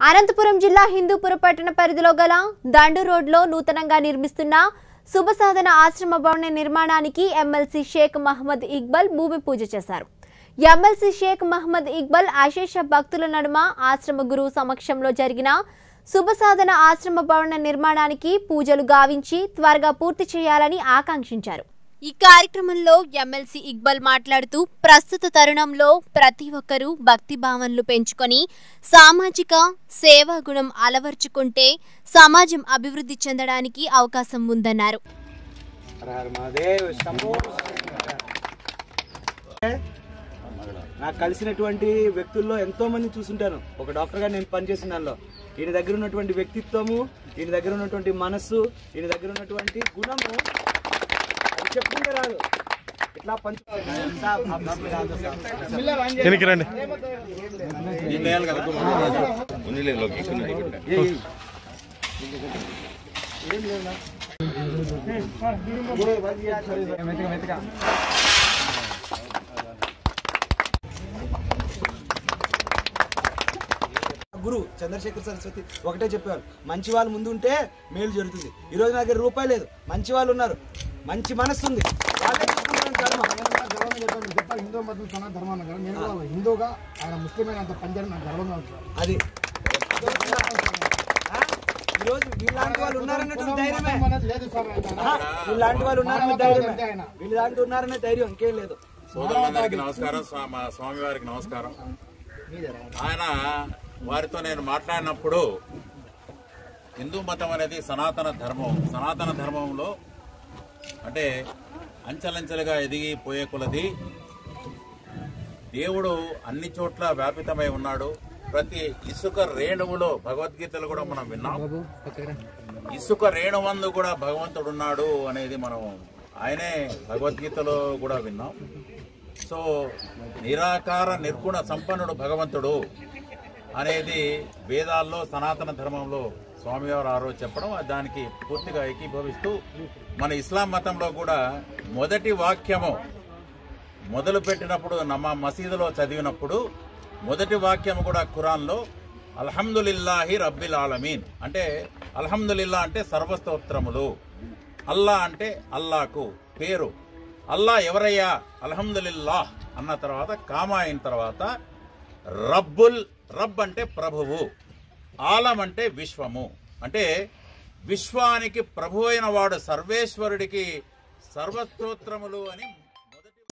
అనంతపురం జిల్లా హిందూపుర పట్టణ పరిధిలో గల దండు రోడ్లో నూతనంగా నిర్మిస్తున్న శుభసాధన ఆశ్రమ భవన నిర్మాణానికి ఎమ్మెల్సీ షేక్ మహమ్మద్ ఇక్బల్ భూమి పూజ చేశారు ఎమ్మెల్సీ షేక్ మహమ్మద్ ఇక్బల్ అశేష భక్తుల నడుమ ఆశ్రమ గురువు సమక్షంలో జరిగిన శుభసాధన ఆశ్రమ భవన నిర్మాణానికి పూజలు గావించి త్వరగా పూర్తి చేయాలని ఆకాంక్షించారు ఈ కార్యక్రమంలో ఎమ్మెల్సీ ఇక్బల్ మాట్లాడుతూ ప్రస్తుత తరుణంలో ప్రతి ఒక్కరూ భక్తి భావనలు పెంచుకొని సామాజిక సేవా గుణం అలవర్చుకుంటే సమాజం అభివృద్ధి చెందడానికి అవకాశం ఉందన్నారు హర హర మహాదేవ్ శంభో నాకు కలిసినటువంటి వ్యక్తుల్లో ఎంతో మంది చూసుంటాను ఒక డాక్టర్గా నేను పనిచేసిన దానిలో ఈయన దగ్గర ఉన్నటువంటి వ్యక్తిత్వము ఈయన దగ్గర ఉన్నటువంటి మనస్సు ఈయన దగ్గర ఉన్నటువంటి గుణము అది చెప్పుకుంటే రాదు ఇట్లా పంచు వెనక్కి రండి గురు చంద్రశేఖర్ సరస్వతి ఒకటే చెప్పారు మంచి వాళ్ళు ముందు ఉంటే మేలు జరుగుతుంది ఈ రోజు నా దగ్గర రూపాయి లేదు మంచి వాళ్ళు ఉన్నారు మంచి మనస్సు ఉంది వాళ్ళే చూసుకుంటారు కర్మ. గర్వంగా చెప్పాను మీరు చెప్పారు హిందూ మతం సనా ధర్మం కదా నేను కూడా హిందూగా ఆయన ముస్లిం అయినంత పనిచేయడం నాకు గర్వంగా ఉంటుంది అది ఆ? ఈరోజు వీళ్ళలాంటి వాళ్ళు ఉన్నారన్నటువంటి ధైర్యమే మతం అనేది లేదు స్వామి ఆయన. ఆ? వీళ్ళలాంటి వాళ్ళు ఉన్నారన్న ధైర్యమే అంతే ఆయన. వీళ్ళలాంటి ఉన్నారనే ధైర్యం ఇంకేం లేదు సోదరులందరికీ నమస్కారం స్వా- మా స్వామి వారికి నమస్కారం ఆయన వారితో నేను మాట్లాడినప్పుడు హిందూ మతం అనేది సనాతన ధర్మం సనాతన ధర్మంలో అంటే అంచెలంచెలుగా ఎదిగిపోయే కొలది దేవుడు అన్ని చోట్ల వ్యాపితమై ఉన్నాడు ప్రతి ఇసుక రేణువులో భగవద్గీతలు కూడా మనం విన్నాం ఇసుక రేణువందు కూడా భగవంతుడు ఉన్నాడు అనేది మనం ఆయనే భగవద్గీతలో కూడా విన్నాం సో నిరాకార నిర్గుణ సంపన్నుడు భగవంతుడు అనేది వేదాల్లో సనాతన ధర్మంలో స్వామివారు ఆ రోజు చెప్పడం దానికి పూర్తిగా ఏకీభవిస్తూ మన ఇస్లాం మతంలో కూడా మొదటి వాక్యము మొదలు పెట్టినప్పుడు నమ మసీదులో చదివినప్పుడు మొదటి వాక్యం కూడా ఖురాన్లో అల్హమ్దులిల్లాహి రబ్బిల్ ఆలమీన్ అంటే అల్హమ్దులిల్లా అంటే సర్వస్తోత్రములు అల్లా అంటే అల్లాకు పేరు అల్లా ఎవరయ్యా అల్హమ్దులిల్లాహ్ అన్న తర్వాత కామా అయిన తర్వాత రబ్బుల్ రబ్ అంటే ప్రభువు ఆలం అంటే విశ్వము అంటే విశ్వానికి ప్రభు అయిన వాడు సర్వేశ్వరుడికి సర్వస్తోత్రములు అని